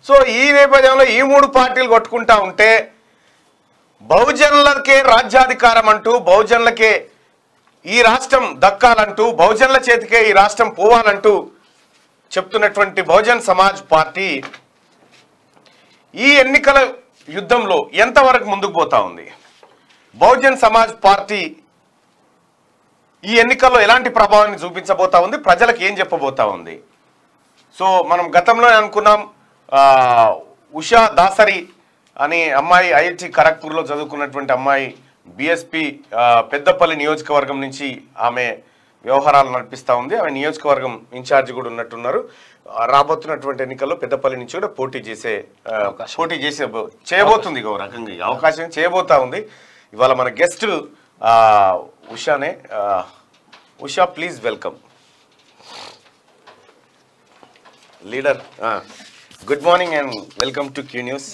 So ఈ నేపథ్యంలో ఈ మూడు పార్టీలు కొట్టుకుంటా ఉంటే బహుజనులకే రాజ్యాధికారం అంటూ బహుజనులకే ఈ రాష్ట్రం దక్కాలంటూ బహుజనుల చేతికే ఈ రాష్ట్రం పోవాలంటూ చెప్తున్నటువంటి బహుజన్ సమాజ్ పార్టీ ఈ ఎన్నికల యుద్ధంలో ఎంతవరకు ముందుకు పోతా ఉంది బహుజన్ సమాజ్ పార్టీ ఈ ఎన్నికల్లో ఎలాంటి ప్రభావాన్ని చూపించబోతా ఉంది ప్రజలకు ఏం చెప్పబోతా ఉంది సో మనం గతంలో అనుకున్నాం ఆ, ఉషా దాసరి అనే అమ్మాయి ఐఐటి ఖరగ్పూర్లో చదువుకున్నటువంటి అమ్మాయి బిఎస్పి పెద్దపల్లి నియోజకవర్గం నుంచి ఆమె వ్యవహారాలు నడిపిస్తూ ఉంది ఆమె నియోజకవర్గం ఇన్ఛార్జ్ కూడా ఉన్నట్టున్నారు ఆ, రాబోతున్నటువంటి ఎన్నికల్లో పెద్దపల్లి నుంచి కూడా పోటీ చేసే ఆ, పోటీ చేసే చేయబోతుంది ఒక రకంగా ఈ అవకాశం చేయబోతా ఉంది ఇవాళ మన గెస్ట్ ఉషానే ఆ, Usha please welcome leader good morning and welcome to Q news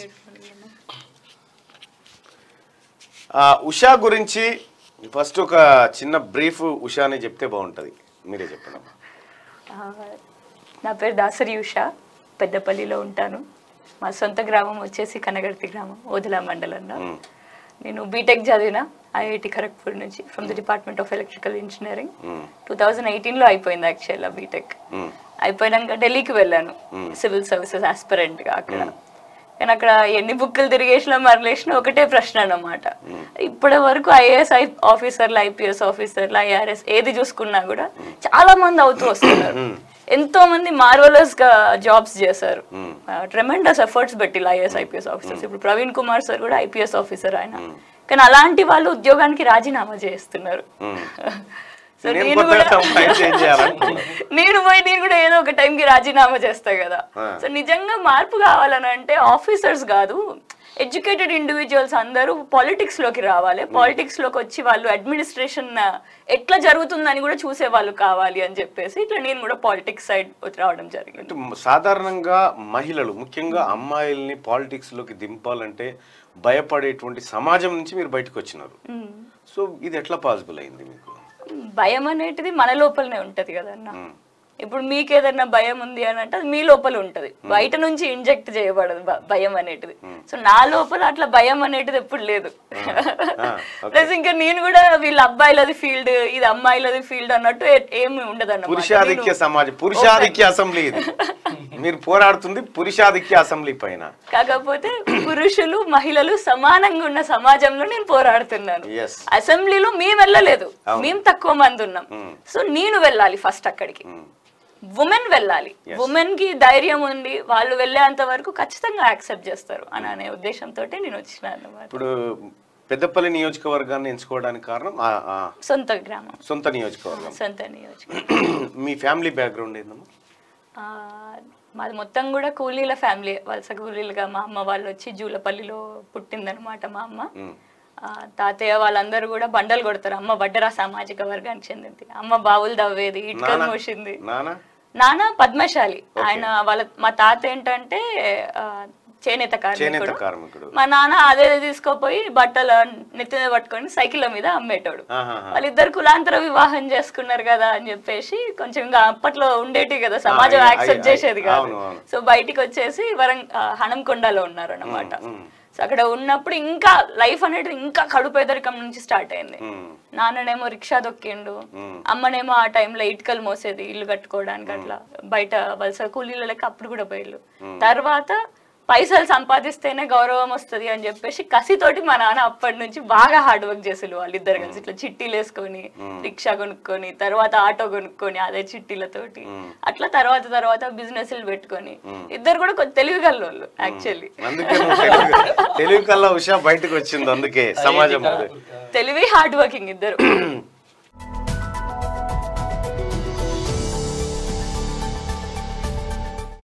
Usha గురించి ఫస్ట్ ఒక చిన్న బ్రీఫ్ ఉషానే చెప్తే బాగుంటుంది మీరే చెప్పండి ఆ, నా పేరు దాసరి ఉష పెద్దపల్లిలో ఉంటాను మా సొంత గ్రామం వచ్చేసి కనగర్తి గ్రామం ఓదిలా మండలంలో నేను బీటెక్ చదివిన ఐఐటి ఖరగ్పూర్ నుంచి from the department of electrical engineering two thousand ఎయిటీన్లో అయిపోయింది యాక్చువల్గా బీటెక్ అయిపోయినాక ఢిల్లీకి వెళ్ళాను సివిల్ సర్వీసెస్ ఆస్పిరెంట్గా అక్కడ కానీ అక్కడ ఎన్ని బుక్కులు తిరిగేసినా మరలేసినా ఒకటే ప్రశ్న అన్నమాట ఇప్పటి వరకు ఐఏఎస్ ఆఫీసర్లు ఐపీఎస్ ఆఫీసర్లు ఐఆర్ఎస్ ఏది చూసుకున్నా కూడా చాలా మంది అవుతూ వస్తున్నారు ఎంతో మంది మార్వలస్ గా జాబ్స్ చేశారు ట్రెమెండస్ ఎఫర్ట్స్ పెట్టి ఐఏఎస్ ఐపీఎస్ ఆఫీసర్స్ ఇప్పుడు ప్రవీణ్ కుమార్ సార్ కూడా ఐపీఎస్ ఆఫీసర్ ఆయన కానీ అలాంటి వాళ్ళు ఉద్యోగానికి రాజీనామా చేస్తున్నారు సో నేను నేను కొత్తగా కూడా టైం చేంజ్ చేయాలనుకున్నా నేను పోయి నేను కూడా ఏదో ఒక టైంకి రాజీనామా చేస్తా కదా ఆ. సో నిజంగా మార్పు కావాలని అంటే ఆఫీసర్స్ కాదు ఎడ్యుకేటెడ్ ఇండివిజువల్స్ అందరూ పాలిటిక్స్ లోకి రావాలి పాలిటిక్స్ లోకి వచ్చి వాళ్ళు అడ్మినిస్ట్రేషన్ ఎట్లా జరుగుతుందని కూడా చూసే వాళ్ళు కావాలి అని చెప్పేసి ఇట్లా నేను కూడా పాలిటిక్స్ సైడ్ రావడం జరిగింది అంటే సాధారణంగా మహిళలు ముఖ్యంగా అమ్మాయిల్ని పాలిటిక్స్ లోకి దింపాలంటే భయపడేటువంటి సమాజం నుంచి మీరు బయటకు వచ్చినారు సో ఇది ఎట్లా పాసిబుల్ అయింది మీకు భయం అనేటిది మన లోపలనే ఉంటది కదన్న ఇప్పుడు మీకు ఏదైనా భయం ఉంది అని అంటే అది మీ లోపల ఉంటది బయట నుంచి ఇంజెక్ట్ చేయబడదు భ- భయం అనేటిది సో నా లోపల అట్లా భయం అనేటిది ఎప్పుడు లేదు ప్లస్ ఇంకా నేను కూడా వీళ్ళ అబ్బాయిలది ఫీల్డ్ ఇది అమ్మాయిలది ఫీల్డ్ అన్నట్టు ఏ- ఏమి ఉండదు పురుషాధిక్య సమాజం పురుషాధిక్య అసెంబ్లీ ఇది మీరు పోరాడుతుంది పురుషాధిక్య అసెంబ్లీ పైన కాకపోతే పురుషులు మహిళలు సమానంగా ఉన్న సమాజంలో నేను పోరాడుతున్నాను Yes. అసెంబ్లీలో మేము వెళ్ళలేదు మేము తక్కువ మంది ఉన్నాం సో నేను వెళ్ళాలి ఫస్ట్ అక్కడికి ఉమెన్ వెళ్ళాలి ఉమెన్ కి ధైర్యం ఉంది వాళ్ళు వెళ్ళేంత వరకు ఖచ్చితంగా యాక్సెప్ట్ చేస్తారు అని అనే ఉద్దేశంతో నేను వచ్చిన అన్నమాట ఇప్పుడు పెద్దపల్లి నియోజకవర్గాన్ని ఎంచుకోవడానికి కారణం ఆ, ఆ, సొంత గ్రామం సొంత నియోజకవర్గం సొంత నియోజకవర్గం మీ ఫ్యామిలీ బ్యాక్గ్రౌండ్ ఏందమ్మా ఆ, మాది మొత్తం కూడా కూలీల ఫ్యామిలీ వలస కూలీలుగా మా అమ్మ వాళ్ళు వచ్చి జూలపల్లిలో పుట్టిందనమాట మా అమ్మ ఆ, తాతయ్య వాళ్ళందరూ కూడా బండలు కొడతారు అమ్మ వడ్డరా సామాజిక వర్గానికి చెందింది అమ్మ బావులు దవ్వేది ఇటుకలు నాన్న మోసింది నాన్న నాన్న పద్మశాలి ఆయన వాళ్ళ మా తాత ఏంటంటే ఆ, చేనేత చేనేత కార్మికుడు కార్మికుడు మా నాన్న అదే తీసుకోపోయి బట్టలు నెత్తి మీద పట్టుకొని సైకిల్ మీద అమ్మేటోడు ఆహాహా. వాళ్ళిద్దరు కులాంతర వివాహం చేసుకున్నారు కదా అని చెప్పేసి కొంచెం ఇంకా అప్పట్లో ఉండేటి కదా సమాజం ఆ, యాక్సెప్ట్ ఆ, చేసేది కాదు అవును, అవును. సో బయటికి వచ్చేసి వరం ఆ, హనంకొండలో ఉన్నారు అనమాట సో అక్కడ ఉన్నప్పుడు ఇంకా లైఫ్ అనేది ఇంకా కడు పేదరికం నుంచి స్టార్ట్ అయింది మ్మ్. నాన్ననేమో రిక్షా దొక్కిండు అమ్మనేమో ఆ టైంలో ఇటుకలు మోసేది ఇల్లు కట్టుకోవడానికి అట్లా బయట వలస కూలీల లెక్క అప్పుడు కూడా పోయిళ్ళు తర్వాత పైసలు సంపాదిస్తేనే గౌరవం వస్తది అని చెప్పేసి కసితోటి మా నాన్న అప్పటి నుంచి బాగా హార్డ్ వర్క్ చేసేది వాళ్ళిద్దరు కలిసి ఇట్లా చిట్టీలు వేసుకొని రిక్షా కొనుక్కొని తర్వాత ఆటో కొనుక్కొని అదే చిట్టీలతోటి అట్లా తర్వాత తర్వాత బిజినెస్లు పెట్టుకొని ఇద్దరు కూడా కొంచెం తెలివి వాళ్ళు యాక్చువల్లీ అందుకే నువ్వు తెలుగు తెలుగు కల్లా ఉషా బయటకు వచ్చింది అందుకే సమాజం తెలివి హార్డ్ వర్కింగ్ ఇద్దరు